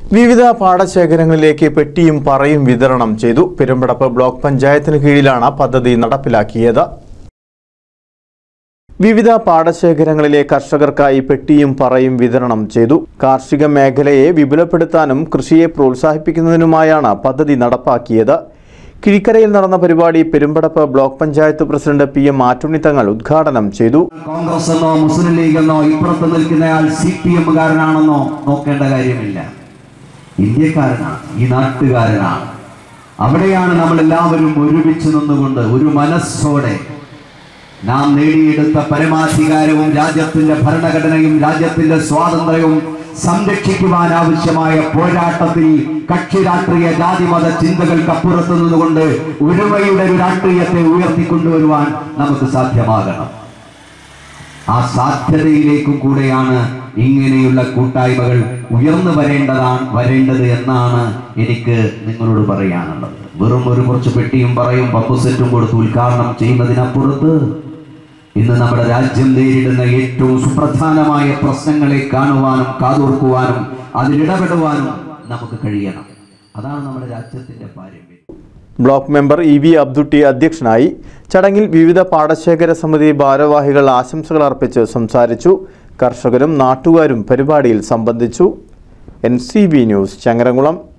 വിവിധ പാടശേഖരങ്ങളിലേക്ക് പെട്ടിയും പറയും വിതരണം ചെയ്തു പെരുമ്പടപ്പ് ബ്ലോക്ക് പഞ്ചായത്തിന് കീഴിലാണ് പദ്ധതി നടപ്പിലാക്കിയത് വിവിധ പാടശേഖരങ്ങളിലെ കർഷകർക്കായി പെട്ടിയും പറയും വിതരണം ചെയ്തു കാർഷിക മേഖലയെ വിപുലപ്പെടുത്താനും കൃഷിയെ പ്രോത്സാഹിപ്പിക്കുന്നതിനുമായാണ് പദ്ധതി നടപ്പാക്കിയത് കിഴിക്കരയിൽ നടന്ന പരിപാടി Perumpadappu block panchayat president P M Attunnithangal ഉദ്ഘാടനം ചെയ്തു കോൺഗ്രസ് എന്നോ മുസ്ലിം ലീഗ് എന്നോ ഇപ്പുറത്ത് നിൽക്കുന്നയാൾ സി പി എമ്മുകാരനാണെന്നോ നോക്കേണ്ട കാര്യമില്ല ഇന്ത്യക്കാരനാണ് ഈ നാട്ടുകാരനാണ് അവിടെയാണ് നമ്മൾ എല്ലാവരും ഒരുമിച്ച് നിന്നുകൊണ്ട് ഒരു മനസ്സോടെ നാം നേടിയെടുത്ത പരമാധികാരവും രാജ്യത്തിന്റെ ഭരണഘടനയും രാജ്യത്തിന്റെ സ്വാതന്ത്ര്യവും സംരക്ഷിക്കുവാൻ ആവശ്യമായ പോരാട്ടത്തിൽ കക്ഷി രാഷ്ട്രീയ ജാതിമത ചിന്തകൾക്കപ്പുറത്ത് നിന്നുകൊണ്ട് ഒരുമയുടെ ഒരു രാഷ്ട്രീയത്തെ ഉയർത്തിക്കൊണ്ടുവരുവാൻ നമുക്ക് സാധ്യമാകണം ആ സാധ്യതയിലേക്കും കൂടെയാണ് ഇങ്ങനെയുള്ള കൂട്ടായ്മകൾ ഉയർന്നു വരേണ്ടതാണ് വരേണ്ടത് എന്നാണ് എനിക്ക് നിങ്ങളോട് പറയാനുള്ളത് വെറും ഒരു കുറച്ച് പെട്ടിയും പറയും പമ്പ് സെറ്റും കൊടുത്ത് ഉദ്ഘാടനം ചെയ്യുന്നതിനപ്പുറത്ത് ഇന്ന് നമ്മുടെ രാജ്യം നേരിടുന്ന ഏറ്റവും സുപ്രധാനമായ പ്രശ്നങ്ങളെ കാണുവാനും കാതോർക്കുവാനും അതിലിടപെടുവാനും നമുക്ക് കഴിയണം അതാണ് നമ്മുടെ രാജ്യത്തിന്റെ പാരമ്പര്യം block member E V Abdutty അധ്യക്ഷനായി ചടങ്ങിൽ വിവിധ പാടശേഖര സമിതി ഭാരവാഹികൾ ആശംസകൾ അർപ്പിച്ച് സംസാരിച്ചു കർഷകരും നാട്ടുകാരും പരിപാടിയിൽ സംബന്ധിച്ചു N C B news Changaramkulam